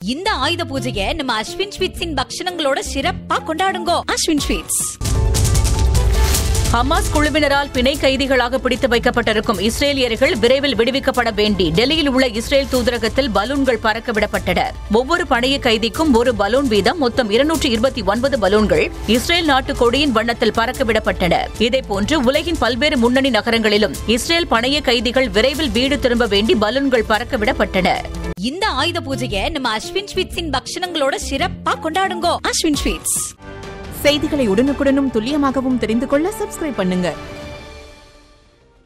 இந்த ஆயுத பூஜையை நம்ம அஸ்வின் ஸ்வீட்ஸின் பக்ஷணங்களோட சிறப்பா கொண்டாடுங்கோ அஸ்வின் ஸ்வீட்ஸ் ஹமாஸ் குழுவினரால் பிணை கைதிகளாக பிடித்து வைக்கப்பட்டிருக்கும் இஸ்ரேலியர்கள் விரைவில் விடுவிக்கப்பட வேண்டி டெல்லியில் உள்ள இஸ்ரேல் தூதரகத்தில் பலூன்கள் பறக்க விடப்பட்டன ஒவ்வொரு பணைய கைதிக்கும் ஒரு பலூன் வீதம் மொத்தம் இருநூற்று இருபத்தி ஒன்பது பலூன்கள் இஸ்ரேல் நாட்டு கொடியின் வண்ணத்தில் பறக்க விடப்பட்டன இதேபோன்று உலகின் பல்வேறு முன்னணி நகரங்களிலும் இஸ்ரேல் பணைய கைதிகள் விரைவில் வீடு திரும்ப வேண்டி பலூன்கள் பறக்க விடப்பட்டன இந்த ஆயுத பூஜையை நம்ம அஸ்வின் ஸ்வீட்ஸின் பக்ஷணங்களோட சிறப்பா கொண்டாடுங்கோ அஸ்வின் ஸ்வீட்ஸ் செய்திகளை உடனுக்குடனும் துல்லியமாகவும் தெரிந்து கொள்ள சப்ஸ்கிரைப் பண்ணுங்க